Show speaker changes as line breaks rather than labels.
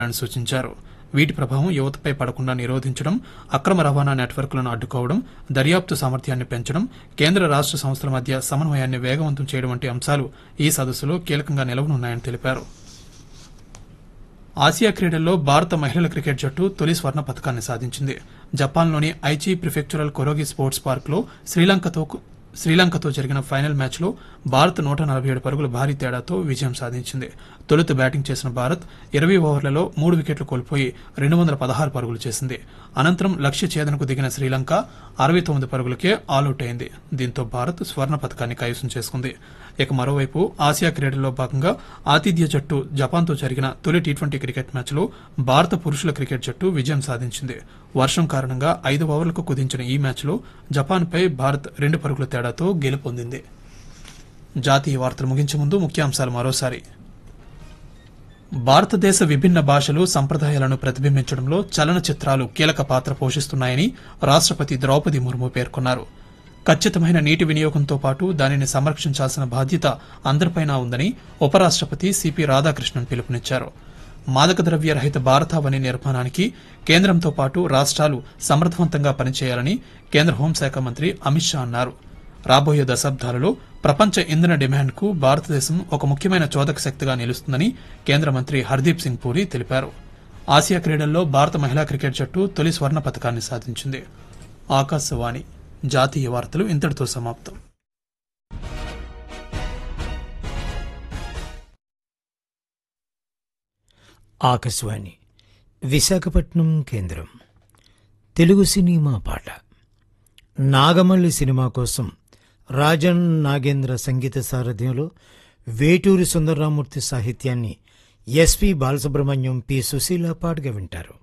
అని సూచించారు వీటి ప్రభావం యువతపై పడకుండా నిరోధించడం అక్రమ రవాణా నెట్వర్క్లను అడ్డుకోవడం దర్యాప్తు సామర్థ్యాన్ని పెంచడం కేంద్ర రాష్ట సంస్థల మధ్య సమన్వయాన్ని వేగవంతం చేయడం వంటి అంశాలు ఈ సదస్సులో కీలకంగా నిలవనున్నాయని తెలిపారు ఆసియా క్రీడల్లో భారత మహిళల క్రికెట్ జట్టు తొలి స్వర్ణ పథకాన్ని సాధించింది జపాన్లోని ఐచి ప్రిఫెక్చురల్ కొరోగి స్పోర్ట్స్ పార్క్లో శ్రీలంకతో శ్రీలంకతో జరిగిన ఫైనల్ మ్యాచ్లో భారత్ నూట నలభై ఏడు పరుగుల భారీ తేడాతో విజయం సాధించింది తొలుత బ్యాటింగ్ చేసిన భారత్ ఇరవై ఓవర్లలో మూడు వికెట్లు కోల్పోయి రెండు వందల పదహారు పరుగులు చేసింది అనంతరం లక్ష్య ఛేదనకు దిగిన శ్రీలంక అరవై తొమ్మిది పరుగులకే ఆలౌట్ అయింది దీంతో భారత్ స్వర్ణ పథకాన్ని కైవసం చేసుకుంది ఇక మరోవైపు ఆసియా క్రీడల్లో భాగంగా ఆతిథ్య జట్టు జపాన్తో జరిగిన తొలి టీ ట్వంటీ క్రికెట్ మ్యాచ్లో భారత పురుషుల క్రికెట్ జట్టు విజయం సాధించింది వర్షం కారణంగా ఐదు ఓవర్లకు కుదించిన ఈ మ్యాచ్లో జపాన్పై భారత్ రెండు పరుగుల తేడాతో గెలుపొందింది జాతీయ వార్తలు ముగించే ముందు ముఖ్యాంశాలు మరోసారి భారతదేశ విభిన్న భాషలు సంప్రదాయాలను ప్రతిబింబించడంలో చలనచిత్రాలు కీలక పాత్ర పోషిస్తున్నాయని రాష్ట్రపతి ద్రౌపది ముర్ము పేర్కొన్నారు ఖచ్చితమైన నీటి వినియోగంతో పాటు దానిని సంరక్షించాల్సిన బాధ్యత అందరిపైనా ఉందని ఉపరాష్ట్రపతి సిపి రాధాకృష్ణన్ పిలుపునిచ్చారు మాదక ద్రవ్య రహిత భారతావని నిర్మాణానికి కేంద్రంతో పాటు రాష్ట్రాలు సమర్థవంతంగా పనిచేయాలని కేంద్ర హోంశాఖ మంత్రి అమిత్ షా అన్నారు రాబోయే దశాబ్దాలలో ప్రపంచ ఇంధన డిమాండ్కు భారతదేశం ఒక ముఖ్యమైన చోదక శక్తిగా నిలుస్తుందని కేంద్ర మంత్రి హర్దీప్ సింగ్ పూరి తెలిపారు ఆసియా క్రీడల్లో భారత మహిళా క్రికెట్ జట్టు తొలి స్వర్ణ పథకాన్ని సాధించింది ఆకాశవాణి జాతీయ వార్తలు ఇంతటితో సమాప్తం
ఆకాశవాణి విశాఖపట్నం కేంద్రం తెలుగు సినిమా పాట నాగమల్లి సినిమా కోసం రాజన్ నాగేంద్ర సంగీత సారథ్యంలో వేటూరి సుందరరామూర్తి సాహిత్యాన్ని ఎస్పి బాలసుబ్రహ్మణ్యం పి సుశీల పాటగా వింటారు